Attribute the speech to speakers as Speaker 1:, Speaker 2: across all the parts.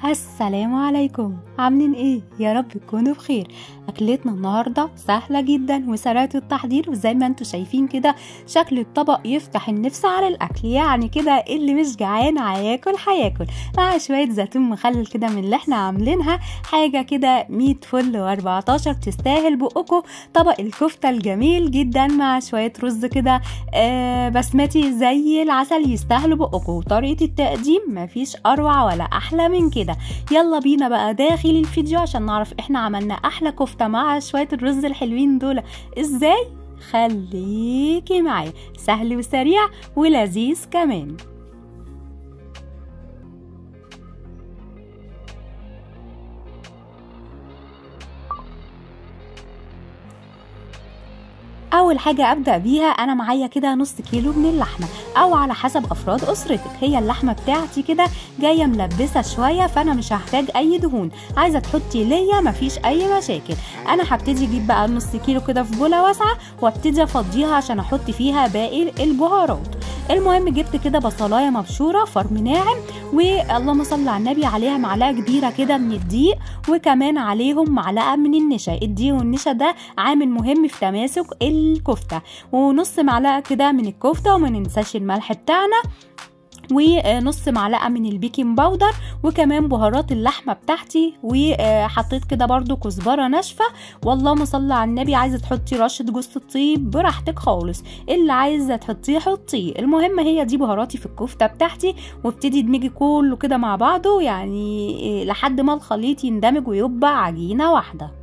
Speaker 1: السلام عليكم عاملين ايه يا رب تكونوا بخير اكلتنا النهارده سهله جدا وسريعه التحضير وزي ما انتم شايفين كده شكل الطبق يفتح النفس على الاكل يعني كده اللي مش جعان هياكل هياكل مع شويه زيتون مخلل كده من اللي احنا عاملينها حاجه كده 100 فل و14 تستاهل بقكم طبق الكفته الجميل جدا مع شويه رز كده آه بسمتي زي العسل يستاهلوا بقكم وطريقه التقديم مفيش اروع ولا احلى من كده يلا بينا بقى داخل الفيديو عشان نعرف احنا عملنا احلى كفته مع شويه الرز الحلوين دول ازاي خليكي معايا سهل وسريع ولذيذ كمان اول حاجه ابدا بيها انا معايا كده نص كيلو من اللحمه او على حسب افراد اسرتك هي اللحمه بتاعتي كده جايه ملبسه شويه فانا مش هحتاج اي دهون عايزه تحطي ليا مفيش اي مشاكل انا هبتدي اجيب بقى نص كيلو كده في بوله واسعه وابتدي افضيها عشان احط فيها باقي البهارات المهم جبت كده بصلايه مبشوره فرم ناعم واللهم صل على النبي عليها معلقه كبيره كده من الدقيق وكمان عليهم معلقه من النشا الدقيق والنشا ده عامل مهم في تماسك الكفته ونص معلقه كده من الكفته وما ننساش الملح بتاعنا ونص معلقه من البيكنج باودر وكمان بهارات اللحمه بتاعتي وحطيت كده برضو كزبره ناشفه واللهم صل على النبي عايزه تحطي رشه جوز الطيب براحتك خالص اللي عايزه تحطيه حطيه المهم هي دي بهاراتي في الكفته بتاعتي وابتدي ادمجي كله كده مع بعضه يعني لحد ما الخليط يندمج ويبقى عجينه واحده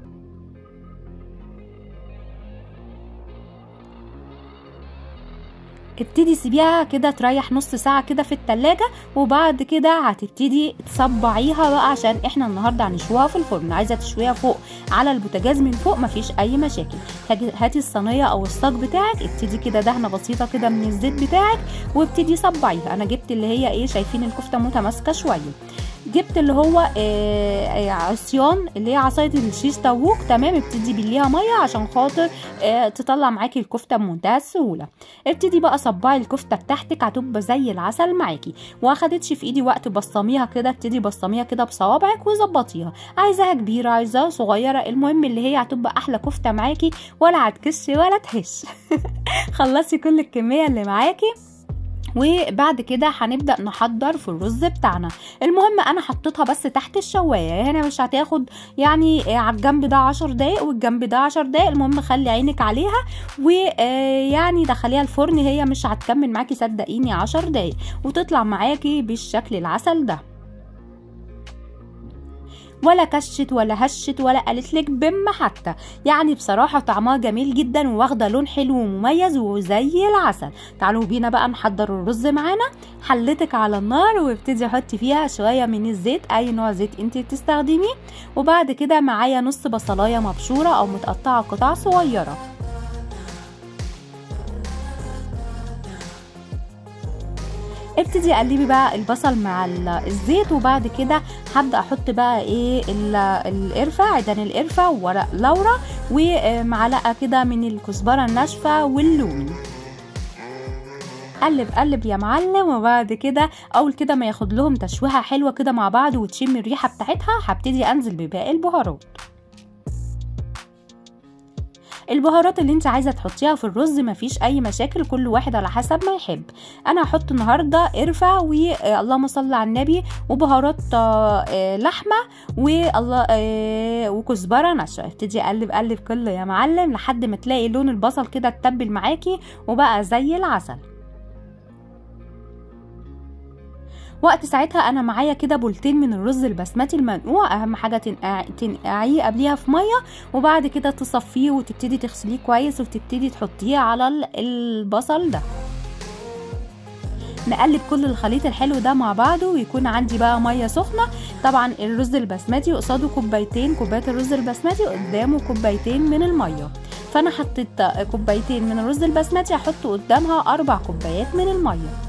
Speaker 1: ابتدي سيبيها كده تريح نص ساعة كده في التلاجة وبعد كده هتبتدي تصبعيها بقى عشان احنا النهاردة هنشويها في الفرن عايزة تشويها فوق على البوتاجاز من فوق مفيش اي مشاكل هاتي الصينية او الصاج بتاعك ابتدي كده دهنة بسيطة كده من الزيت بتاعك وابتدي صبعيها انا جبت اللي هي ايه شايفين الكفتة متماسكة شوية جبت اللي هو آه عصيان اللي هي عصايه الشيش طاووق تمام ابتدي بليها ميه عشان خاطر آه تطلع معاكي الكفته بمنتهى السهوله ابتدي بقى صبعي الكفته بتاعتك هتبقى زي العسل معاكي واخدتش في ايدي وقت بصميها كده ابتدي بصميها كده بصوابعك وظبطيها عايزاها كبيره عايزاها صغيره المهم اللي هي هتبقى احلى كفته معاكي ولا هتكش ولا تهش خلصي كل الكميه اللي معاكي وبعد كده هنبدا نحضر في الرز بتاعنا المهم انا حطيتها بس تحت الشوايه هنا مش هتاخد يعني على الجنب ده عشر دقايق والجنب ده عشر دقايق المهم خلي عينك عليها ويعني دخليها الفرن هي مش هتكمل معاكي صدقيني عشر دقايق وتطلع معاكي بالشكل العسل ده ولا كشت ولا هشت ولا قالت لك بم حتى يعني بصراحة طعمها جميل جدا وواخدة لون حلو ومميز وزي العسل تعالوا بينا بقى نحضر الرز معانا حلتك على النار وابتدي حطي فيها شوية من الزيت اي نوع زيت انت بتستخدميه وبعد كده معايا نص بصلاية مبشورة او متقطعة قطع صغيرة ابتدي قلبي بقى البصل مع الزيت وبعد كده هبدا احط بقى ايه القرفه عيدان القرفه وورق لورا ومعلقه كده من الكزبره الناشفه واللومي قلب قلب يا معلم وبعد كده اول كده ما ياخد لهم تشويحه حلوه كده مع بعض وتشم الريحه بتاعتها هبتدي انزل بباقي البهارات البهارات اللي انت عايزه تحطيها في الرز مفيش اي مشاكل كل واحد على حسب ما يحب انا هحط النهارده قرفه واللهم صل على النبي وبهارات لحمه والله وكزبره ناشفه ابتدي اقلب قلب كله يا معلم لحد ما تلاقي لون البصل كده اتبل معاكي وبقى زي العسل وقت ساعتها انا معايا كده بولتين من الرز البسمتي المنقوع اهم حاجه تنقعيه قبليها في ميه وبعد كده تصفيه وتبتدي تغسليه كويس وتبتدي تحطيه على البصل ده نقلب كل الخليط الحلو ده مع بعضه ويكون عندي بقى ميه سخنه طبعا الرز البسمتي قصاده كوبايتين كوبايه الرز البسمتي قدامه كوبايتين من الميه فانا حطيت كوبايتين من الرز البسمتي هحط قدامها اربع كوبايات من الميه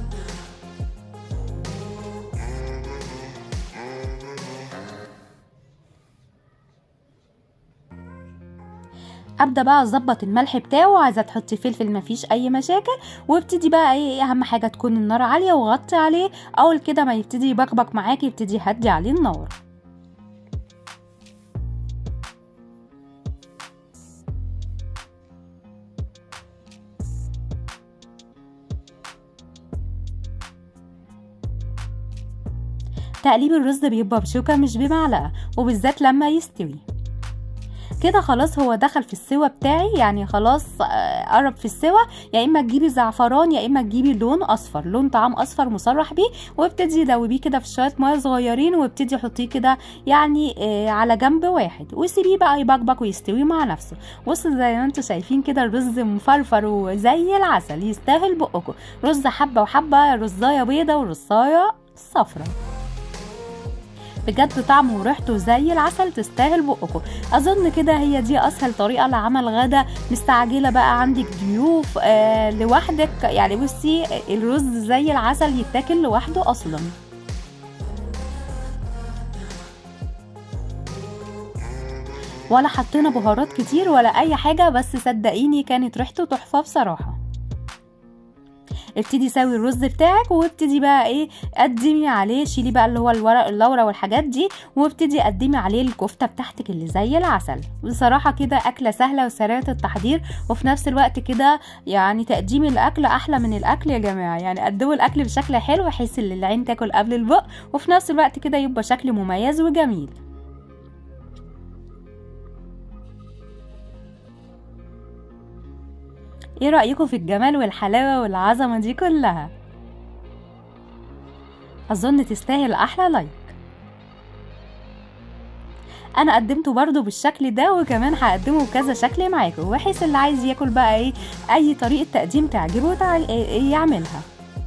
Speaker 1: ابدا بقى اظبط الملح بتاعه عايزه تحطي فلفل مفيش اي مشاكل وابتدي بقى ايه اهم حاجه تكون النار عاليه وغطي عليه اول كده ما يبتدي يبقبق معاكي ابتدي هدي عليه النار تقليب الرز بيبقى بشوكة مش بمعلقة وبالذات لما يستوي كده خلاص هو دخل في السوا بتاعي يعني خلاص قرب في السوا يا اما تجيبي زعفران يا اما تجيبي لون اصفر لون طعام اصفر مصرح بيه وابتدي دوبيه كده في شويه ميه صغيرين وابتدي حطيه كده يعني على جنب واحد وسيبيه بقى يبقبق ويستوي مع نفسه بصوا زي ما انتم شايفين كده الرز مفرفر وزي العسل يستاهل بقكم رز حبه وحبه رزايه بيضه ورزايه صفرا بجد طعمه وريحته زي العسل تستاهل بقكم اظن كده هي دي اسهل طريقه لعمل غدا مستعجله بقى عندك ضيوف آه لوحدك يعني بصي الرز زي العسل يتاكل لوحده اصلا ولا حطينا بهارات كتير ولا اي حاجه بس صدقيني كانت ريحته تحفه بصراحه ابتدي سوي الرز بتاعك وابتدي بقى ايه قدمي عليه شيلي بقى اللي هو الورق اللورة والحاجات دي وابتدي قدمي عليه الكفته بتاعتك اللي زي العسل بصراحه كده اكله سهله وسريعه التحضير وفي نفس الوقت كده يعني تقديم الاكل احلى من الاكل يا جماعه يعني قدموا الاكل بشكل حلو بحيث ان العين تاكل قبل البق وفي نفس الوقت كده يبقى شكل مميز وجميل ايه رأيكم في الجمال والحلاوة والعظمة دي كلها اظن تستاهل احلى لايك انا قدمته برضو بالشكل ده وكمان هقدمه بكذا شكل معاكم بحيث اللي عايز ياكل بقى ايه اي طريقة تقديم تعجبه تعال إيه يعملها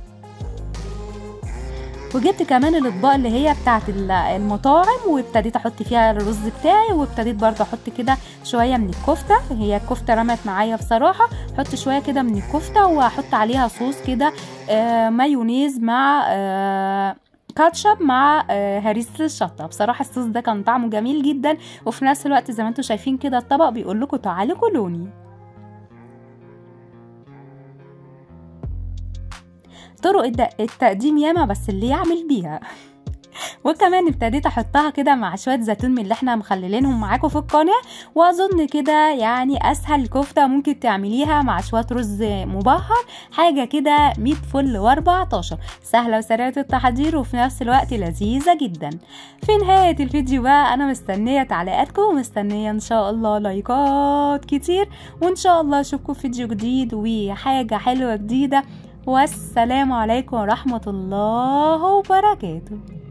Speaker 1: وجبت كمان الاطباق اللي هي بتاعت المطاعم وابتديت احط فيها الرز بتاعي وابتديت برضه احط كده شويه من الكفته هي الكفته رمت معايا بصراحه احط شويه كده من الكفته واحط عليها صوص كده آه مايونيز مع آه كاتشب مع آه هريسة الشطة بصراحة الصوص ده كان طعمه جميل جدا وفي نفس الوقت زي ما انتم شايفين كده الطبق بيقول لكم تعالوا كلوني طرق التقديم ياما بس اللي يعمل بيها وكمان ابتديت احطها كده مع شويه زيتون من اللي احنا مخللينهم معاكم في القناه واظن كده يعني اسهل كفته ممكن تعمليها مع شويه رز مبهر حاجه كده 100 فل و14 سهله وسريعه التحضير وفي نفس الوقت لذيذه جدا في نهايه الفيديو بقى انا مستنيه تعليقاتكم ومستنيه ان شاء الله لايكات كتير وان شاء الله اشوفكم في فيديو جديد وحاجه حلوه جديده والسلام عليكم ورحمه الله وبركاته